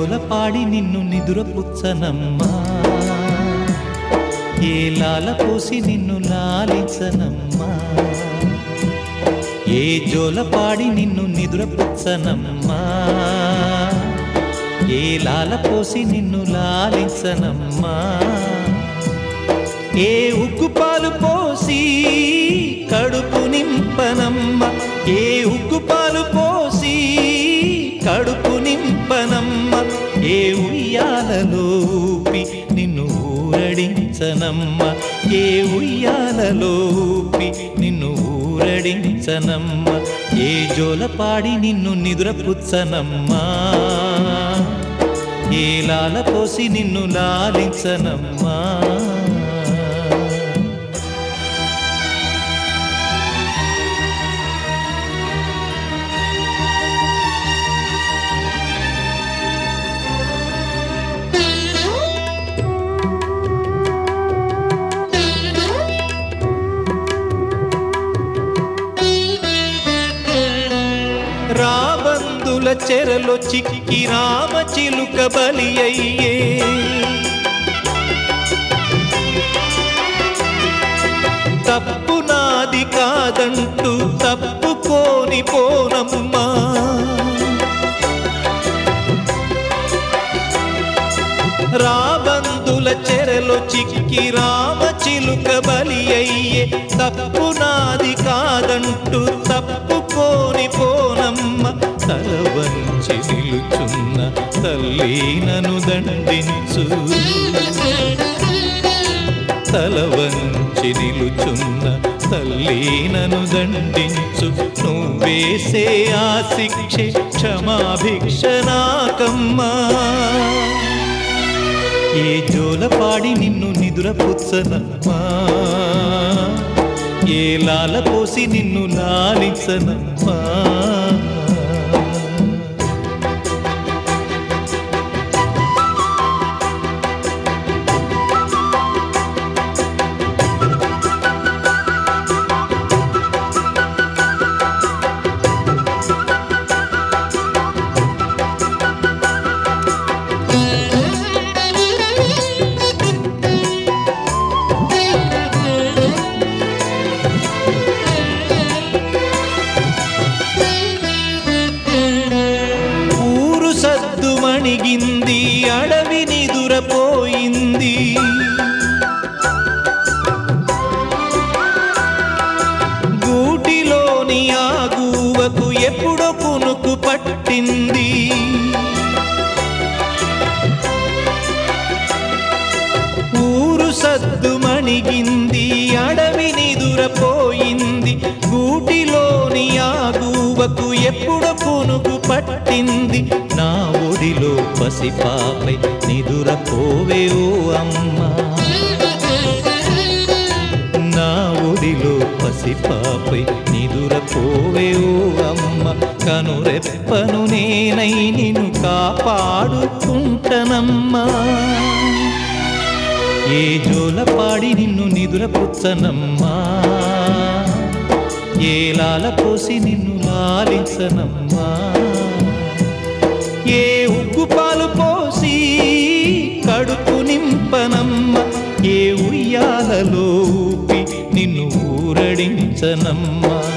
జోలపాడి నిన్ను నిదురపుచ్చనమ్మా ఏ లాల పోసి నిన్ను లాలించనమ్మా ఏ జోలపాడి నిన్ను నిదురపుచ్చనమ్మా ఏ లాల పోసి నిన్ను లాలించనమ్మా ఏ ఉక్కు పాలు పోసి కడుపు నింపనమ్మ ఏ ఉక్కు పాలు పోసి కడుపు నింపనమ్మ ఏ ఉయ్యాలలో ఊపి నిన్ను ఊరడించనమ్మ ఏ ఉయ్యాలలో ఊపి నిన్ను ఊరడించనమ్మ ఏ జోలపాడి నిన్ను నిద్రపుచ్చనమ్మా ఏ లాల పోసి నిన్ను లాలించనమ్మా రాబందుల చెరలో చిక్కి రామ చిలుక బలి అయ్యే తప్పు నాది కాదంటూ తప్పుకోని పోనమ్మా రాబందుల చెరలో చిక్కి రామ చిలుక బలి అయ్యే తప్పు నాది కాదంటూ తప్పుకోని పోనమ్మ తల వంచి నిలుచున్న తల్లి నను దండించు తల వంచి నిలుచున్న తల్లి నను దండించు నువ్వేసే ఆ శిక్షే క్షమాభిక్ష నాకమ్మా ఏ జోలపాడి నిన్ను నిదురపుచ్చనమ్మా ఏ లాల పోసి నిన్ను లాలించనమ్మా ఊరు సద్దు మణిగింది అడవి నిదురపోయింది గూటిలోని ఆ గూవకు ఎప్పుడో పునుకు పట్టింది ఊరు సద్దు మణిగింది అడవి నిదురపోయింది గూటిలోని ఆ గూవకు ఎప్పుడు పునుగు పట్టింది నా ఒడిలో పసిపాపై నిదురపోవే ఓ అమ్మా నా ఒడిలో పసిపాపై నిదురపోవే ఓ అమ్మ కనురెప్పను నేనై నిన్ను కాపాడుకుంటనమ్మా ఏ జోలపాడి నిన్ను నిదురపుచ్చనమ్మా ఏ లాల పోసి నిన్ను లాలించనమ్మా ఏ ఉగ్గు పాలు పోసి కడుపు నింపనమ్మ ఏ ఉయ్యాలలో ఊపి నిన్ను ఊరడించనమ్మా